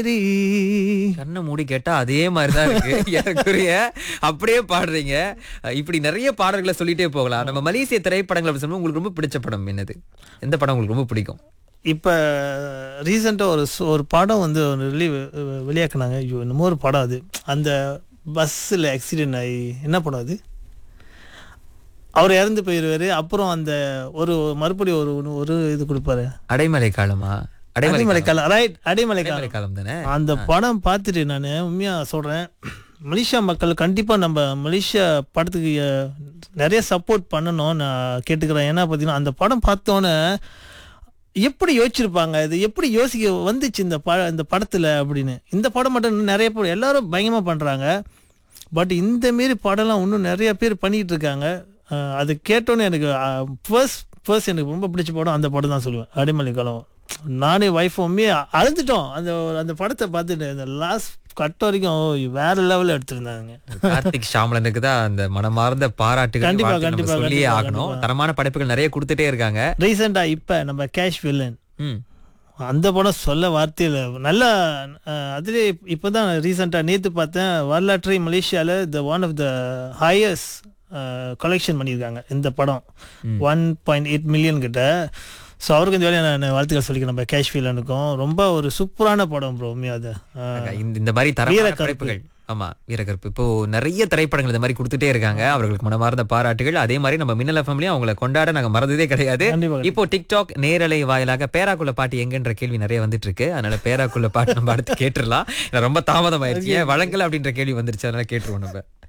கண்ணை மூடி கேட்டா அதே மாதிரிதான் இருக்கு எனக்குரிய அப்படியே பாடுறீங்க அஹ் இப்படி நிறைய பாடல்களை சொல்லிட்டே போகலாம் நம்ம மலேசிய திரைப்படங்கள் அப்படி சொல்லும்போது உங்களுக்கு ரொம்ப பிடிச்ச படம் என்னது எந்த படம் உங்களுக்கு ரொம்ப பிடிக்கும் இப்போ ரீசெண்டாக ஒரு சு- ஒரு படம் வந்து ஒரு வெளி வெளியாக்குனாங்க ஐயோ என்னமோ ஒரு படம் அது அந்த பஸ்ஸில் ஆக்சிடென்ட் ஆகி என்ன படம் அது அவர் இறந்து போயிடுவாரு அப்புறம் அந்த ஒரு மறுபடியும் ஒரு ஒரு- ஒரு இது கொடுப்பாரு அடைமலை காலமா அடைமலை அடிமலை காலம் ரைட் அடிமலை காலம் அடைமலை காலம் தானே அந்த படம் பார்த்துட்டு நான் உண்மையாக சொல்கிறேன் மலேசியா மக்கள் கண்டிப்பாக நம்ம மலேசியா படத்துக்கு அஹ், நிறைய சப்போர்ட் பண்ணணும் நான் கேட்டுக்கிறேன் ஏன்னா பார்த்தீங்கன்னா அந்த படம் பார்த்தோன்னே எப்படி யோசிச்சிருப்பாங்க இது எப்படி யோசிக்க வந்துச்சு இந்த ப இந்த படத்தில் அப்படின்னு இந்த படம் மட்டும் இன்னும் நிறைய பேர் எல்லாரும் பயங்கரமாக பண்ணுறாங்க பட் இந்த மாரி படம்லாம் இன்னும் நிறைய பேர் பண்ணிக்கிட்டு இருக்காங்க அஹ், அது கேட்டோன்னே எனக்கு ஃபர்ஸ்ட் ஃபர்ஸ்ட் எனக்கு ரொம்ப பிடிச்ச படம் அந்த படம் தான் சொல்லுவேன் அடிமலை காலம் நானே ஒய்ஃப் மம்மி அழுதுட்டோம் அந்த அந்த படத்தை பார்த்துட்டு அந்த லாஸ்ட் கட் வரைக்கும் ஓ, வேற லெவலில் எடுத்திருந்தாங்க கார்த்திக் ஷாமலனுக்கு தான் அந்த மனமார்ந்த பாராட்டுகள் கண்டிப்பா, வாழ்த்து நம்ம கண்டிப்பா, சொல்லியே கண்டிப்பா, ஆகணும் கண்டிப்பா. தரமான படைப்புகள் நிறைய கொடுத்துட்டே இருக்காங்க ரீசெண்டாக இப்போ நம்ம கேஷ் வில்லன் ம் அந்த படம் சொல்ல வார்த்தையில் நல்லா அஹ், அதுலேயே இப்போ தான் ரீசெண்டாக நேற்று பார்த்தேன் வரலாற்றை மலேசியாவில் the one of the highest collection பண்ணியிருக்காங்க இந்த படம் ஒன் பாயிண்ட் எயிட் மில்லியன் கிட்ட ஸோ அவருக்கு இந்த வேலையை நான் வாழ்த்துக்கள் சொல்லிக்கிறேன் நம்ம கேஷ் வில்லனுக்கும் ரொம்ப ஒரு சூப்பரான படம் ப்ரோ உண்மையாக அது அஹ், இந்த இந்த மாதிரி தரமான வீரக்கருப்பு. படைப்புகள் ஆமா வீரக்கருப்பு இப்போ நிறைய திரைப்படங்கள் இந்த மாதிரி கொடுத்துட்டே இருக்காங்க அவர்களுக்கு மனமார்ந்த பாராட்டுகள் அதே மாதிரி நம்ம மின்னல் ஃபேமிலியும் அவங்கள கொண்டாட நாங்க மறந்ததே கிடையாது கண்டிப்பா இப்போ டிக்டாக் நேரலை வாயிலாக பேராக்குள்ள பாட்டு எங்கன்ற கேள்வி நிறைய வந்துட்டு இருக்கு அதனால பேராக்குள்ள பாட்டு நம்ம அடுத்து கேட்டுடலாம் ஏன்னா ரொம்ப தாமதம் ஆயிடுச்சு ஏன் வழங்கல அப்படின்ற கேள்வி வந்துருச்சு அதனால கேட்டுருவோம் நம்ம